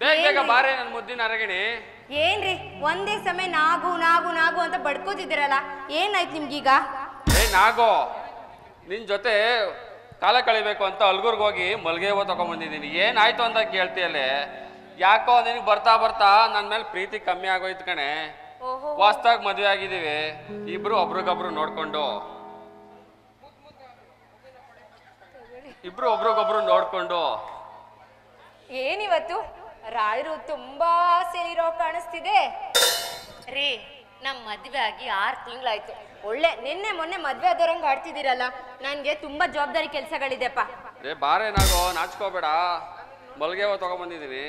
ಬೇಗ ಬೇಗ ಏನ್ರಿ? ಬಾರೆ ನನ್ನ ಮುದ್ದಿನ ಅರಗಿಣಿ ಏನ್ರಿ ಒಂದೇ ಸಮಯ ನಾಗು ನಾಗು ನಾಗು ಅಂತ ಬಡ್ಕೋತಿದ್ದೀರಲ್ಲ ಏನಾಯ್ತು ನಿಮ್ಗೀಗ ಏ ನಾಗೋ ನಿನ್ ಜೊತೆ ಕಾಲ ಕಳಿಬೇಕು ಅಂತ ಅಲ್ಗುರ್ಗ್ ಹೋಗಿ ಮಲ್ಗೆ ಹೂವು ತಗೊಂಬಂದಿದ್ದೀನಿ ಏನಾಯ್ತು ಅಂತ ಕೇಳ್ತೀಯಲ್ಲೇ ಯಾಕೋ ನಿನಗೆ ಬರ್ತಾ ಬರ್ತಾ ನನ್ನ ಮೇಲೆ ಪ್ರೀತಿ ಕಮ್ಮಿ ಆಗೋಯ್ತು ಕಣೆ ಓಹೋ ವಾಸ್ತಾಗ್ ಮದುವೆ ಆಗಿದ್ದೀವಿ ಇಬ್ರು ಒಬ್ರಿಗೊಬ್ರು ನೋಡ್ಕೊಂಡು ಇಬ್ರು ಒಬ್ರಿಗೊಬ್ರು ನೋಡ್ಕೊಂಡು ಏನಿವತ್ತು ರಾಯರು ತುಂಬಾ ಸೇರಿರೋ ಕಾಣಿಸ್ತಿದೆ ರೀ ನಮ್ ಮದ್ವೆ ಆಗಿ ಆರ್ ತಿಂಗಳಾಯ್ತು ಒಳ್ಳೆ ನಿನ್ನೆ ಮೊನ್ನೆ ಮದ್ವೆ ಆದವ್ರಂಗ್ ಆಡ್ತಿದ್ದೀರಲ್ಲ ನನ್ಗೆ ತುಂಬಾ ಜವಾಬ್ದಾರಿ ಕೆಲ್ಸಗಳಿದೆಪ್ಪ ಏ ಬಾರೆ ನಾಗೋ ನಾಚ್ಕೋಬೇಡ ಮಲ್ಗೆ ಹೂವು ತಗೊಂಬಂದಿದ್ದೀನಿ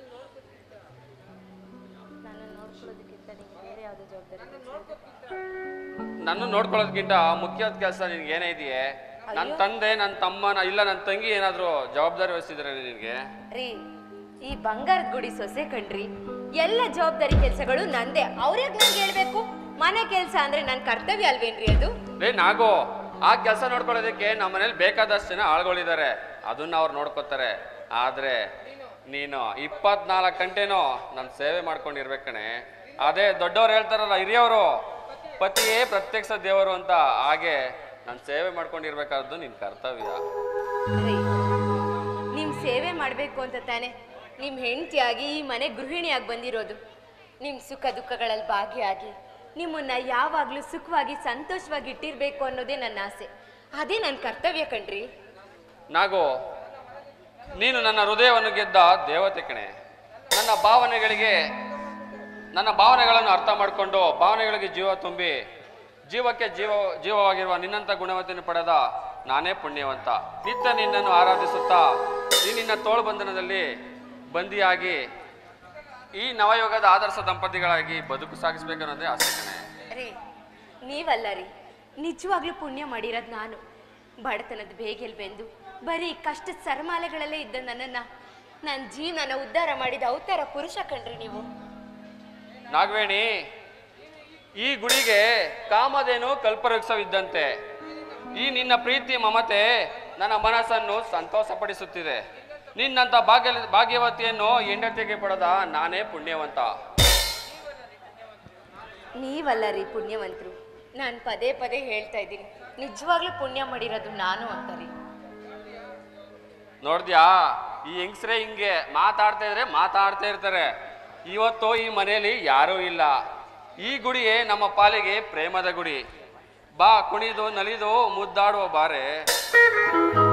ನನ್ನ ನೋಡ್ಕೊಳ್ಳೋದಕ್ಕಿಂತ ಮುಖ್ಯವಾದ ಕೆಲಸ ನಿನ್ಗೆ ಏನೇ ಇದೆಯೇ ನನ್ನ ತಂದೆ ನನ್ನ ತಮ್ಮನ ಇಲ್ಲ ನನ್ನ ತಂಗಿ ಏನಾದ್ರು ಜವಾಬ್ದಾರಿ ವಹಿಸಿದ್ರೆ ನಿನಗೆ ರೀ ಈ ಬಂಗಾರದ ಗುಡಿ ಸೊಸೆ ಕಣ್ರಿ ಎಲ್ಲ ಜವಾಬ್ದಾರಿ ಕೆಲ್ಸಗಳು ನಂದೇ ಅವ್ರ್ಯಾಕ್ ನಂಗೆ ಹೇಳ್ಬೇಕು ಮನೆ ಕೆಲ್ಸ ಅಂದ್ರೆ ನನ್ ಕರ್ತವ್ಯ ಅಲ್ವೇನ್ರಿ ಅದು ರೇ ನಾಗೋ ಆ ಕೆಲಸ ನೋಡ್ಕೊಳ್ಳೋದಕ್ಕೆ ನಮ್ಮ ಮನೇಲಿ ಬೇಕಾದಷ್ಟು ಜನ ಆಳ್ಗಳಿದ್ದಾರೆ ಅದನ್ನ ಅವ್ರು ನೋಡ್ಕೋತಾರೆ ಆದ್ರೆ ನೀನು ಇಪ್ಪತ್ನಾಲ್ಕು ಗಂಟೆನೂ ನನ್ನ ಸೇವೆ ಮಾಡ್ಕೊಂಡಿರ್ಬೇಕು ಕಣೆ ಅದೇ ದೊಡ್ಡವ್ರು ಹೇಳ್ತಾರಲ್ಲ ಹಿರಿಯವರು ಪತಿಯೇ ಪ್ರತ್ಯಕ್ಷ ದೇವರು ಅಂತ ಹಾಗೆ ನಾನು ಸೇವೆ ಮಾಡ್ಕೊಂಡಿರ್ಬೇಕಾದ್ದು ನಿನ್ ಕರ್ತವ್ಯ ರೀ ನಿಮ್ ಸೇವೆ ಮಾಡ್ಬೇಕು ಅಂತ ತಾನೆ ನಿಮ್ ಹೆಂಡತಿಯಾಗಿ ಈ ಮನೆ ಗೃಹಿಣಿಯಾಗಿ ಬಂದಿರೋದು ನಿಮ್ ಸುಖ ದುಃಖಗಳಲ್ಲಿ ಭಾಗಿಯಾಗಿ ನಿಮ್ಮನ್ನ ಯಾವಾಗ್ಲೂ ಸುಖವಾಗಿ ಸಂತೋಷವಾಗಿ ಇಟ್ಟಿರ್ಬೇಕು ಅನ್ನೋದೇ ನನ್ನ ಆಸೆ ಅದೇ ನನ್ನ ಕರ್ತವ್ಯ ಕಣ್ರಿ ನಾಗು ನೀನು ನನ್ನ ಹೃದಯವನ್ನು ಗೆದ್ದ ದೇವತೆ ಕಣೆ ನನ್ನ ಭಾವನೆಗಳಿಗೆ ನನ್ನ ಭಾವನೆಗಳನ್ನು ಅರ್ಥ ಮಾಡಿಕೊಂಡು ಭಾವನೆಗಳಿಗೆ ಜೀವ ತುಂಬಿ ಜೀವಕ್ಕೆ ಜೀವ ಜೀವವಾಗಿರುವ ನಿನ್ನಂಥ ಗುಣವತಿಯನ್ನು ಪಡೆದ ನಾನೇ ಪುಣ್ಯವಂತ ನಿತ್ಯ ನಿನ್ನನ್ನು ಆರಾಧಿಸುತ್ತಾ ಈ ನಿನ್ನ ತೋಳು ಬಂಧನದಲ್ಲಿ ಬಂದಿಯಾಗಿ ಈ ನವಯುಗದ ಆದರ್ಶ ದಂಪತಿಗಳಾಗಿ ಬದುಕು ಸಾಗಿಸ್ಬೇಕನ್ನೋದೇ ಆಸೆ ಕಣೆ ರೀ ನೀವಲ್ಲ ರೀ ನಿಜವಾಗ್ಲೂ ಪುಣ್ಯ ಮಾಡಿರೋದು ನಾನು ಬಡತನದ ಬೇಗೆಲ್ ಬೆಂದು ಬರೀ ಕಷ್ಟದ ಸರಮಾಲೆಗಳಲ್ಲೇ ಇದ್ದ ನನ್ನನ್ನ ನನ್ನ ಜೀವನನ ಉದ್ಧಾರ ಮಾಡಿದ ಅವತಾರ ಪುರುಷ ಕಣ್ರಿ ನೀವು ನಾಗವೇಣಿ ಈ ಗುಡಿಗೆ ಕಾಮಧೇನು ಕಲ್ಪವೃಕ್ಷವಿದ್ದಂತೆ ಈ ನಿನ್ನ ಪ್ರೀತಿ ಮಮತೆ ನನ್ನ ಮನಸ್ಸನ್ನು ಸಂತೋಷಪಡಿಸುತ್ತಿದೆ ನಿನ್ನಂತ ಭಾಗ್ಯ ಭಾಗ್ಯವತಿಯನ್ನು ಹೆಂಡತಿಗೆ ಪಡೆದ ನಾನೇ ಪುಣ್ಯವಂತ ನೀವಲ್ಲ ರೀ ಪುಣ್ಯವಂತರು ನಾನು ಪದೇ ಪದೇ ಹೇಳ್ತಾ ಇದ್ದೀನಿ ನಿಜವಾಗ್ಲೂ ಪುಣ್ಯ ಮಾಡಿರೋದು ನಾನು ಅಂತ ರೀ ನೋಡ್ದ್ಯಾ ಈ ಹೆಂಗಸ್ರೆ ಹಿಂಗೆ ಮಾತಾಡ್ತಾ ಇದ್ರೆ ಮಾತಾಡ್ತಾ ಇರ್ತಾರೆ ಇವತ್ತು ಈ ಮನೆಯಲ್ಲಿ ಯಾರೂ ಇಲ್ಲ ಈ ಗುಡಿಯೇ ನಮ್ಮ ಪಾಲಿಗೆ ಪ್ರೇಮದ ಗುಡಿ ಬಾ ಕುಣಿದು ನಲಿದು ಮುದ್ದಾಡುವ ಬಾರೆ